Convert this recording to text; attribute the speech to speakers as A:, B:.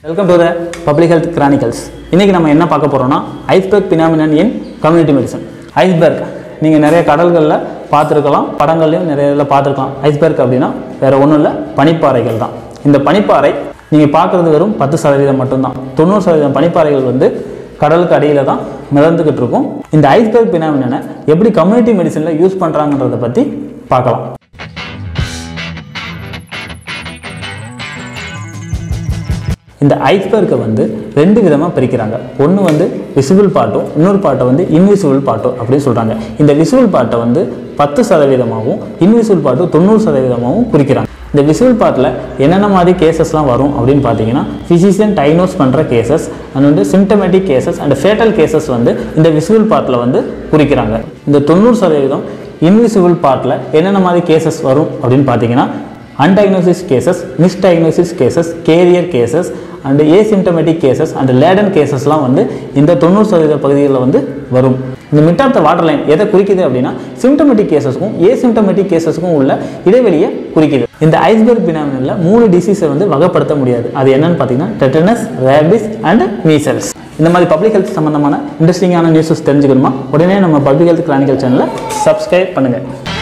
A: welcome to the public health chronicles இன்றைக்கி நம்ம என்ன பார்க்க போகிறோம்னா iceberg phenomenon in community medicine iceberg நீங்கள் நிறைய கடல்களில் பார்த்துருக்கலாம் படங்கள்லையும் நிறைய இதில் பார்த்துருக்கலாம் ஐஸ்பெர்க் அப்படின்னா வேறு ஒன்றும் இல்லை பனிப்பாறைகள் தான் இந்த பனிப்பாறை நீங்கள் பார்க்குறது வெறும் பத்து சதவீதம் மட்டும்தான் தொண்ணூறு சதவீதம் பனிப்பாறைகள் வந்து கடலுக்கு அடியில் தான் மிதந்துக்கிட்டு இருக்கும் இந்த ஐஸ்பெர்க் பினாமினனை எப்படி கம்யூனிட்டி மெடிசனில் யூஸ் பண்ணுறாங்கன்றதை பற்றி பார்க்கலாம் இந்த ஐஸ்பெர்க்கை வந்து ரெண்டு விதமாக பிரிக்கிறாங்க ஒன்று வந்து விசிபிள் பாட்டும் இன்னொரு பாட்டை வந்து இன்விசிபிள் பாட்டும் அப்படின்னு சொல்கிறாங்க இந்த விசிபிள் பாட்டை வந்து பத்து சதவீதமாகவும் இன்விசிபிள் பாட்டு தொண்ணூறு சதவீதமாகவும் குறிக்கிறாங்க இந்த விசிபிள் பாட்டில் என்னென்ன மாதிரி கேசஸ்லாம் வரும் அப்படின்னு பார்த்தீங்கன்னா ஃபிசிஷியன் டைனோஸ் பண்ணுற கேசஸ் அண்ட் வந்து symptomatic cases and fatal cases வந்து இந்த விசிபிள் பாட்டில் வந்து குறிக்கிறாங்க இந்த தொண்ணூறு சதவீதம் இன்விசிபிள் பாட்டில் என்னென்ன மாதிரி கேசஸ் வரும் அப்படின்னு பார்த்தீங்கன்னா undiagnosed cases misdiagnosis cases carrier cases and asymptomatic cases and latent கேசஸ்லாம் வந்து இந்த தொண்ணூறு சதவீத பகுதிகளில் வந்து வரும் இந்த mid of the water line எதை குறிக்குது அப்படின்னா சிம்டமேட்டிக் கேசஸ்க்கும் ஏசிம்டமேட்டிக் கேசஸ்க்கும் உள்ள இடைவெளியை குறிக்குது இந்த ஐஸ்பெர்க் பினாமினில் மூணு டிசீஸை வந்து வகைப்படுத்த முடியாது அது என்னன்னு பார்த்தீங்கன்னா டெட்டனஸ் ரேபிஸ் அண்ட் மீசல்ஸ் இந்த மாதிரி பப்ளிக் ஹெல்த் சம்பந்தமான இன்ட்ரெஸ்டிங்கான நியூஸஸ் தெரிஞ்சுக்கணுமா உடனே நம்ம பப்ளிக் ஹெல்த் கிரானிக்கல் சேனலை சப்ஸ்கிரைப் பண்ணுங்கள்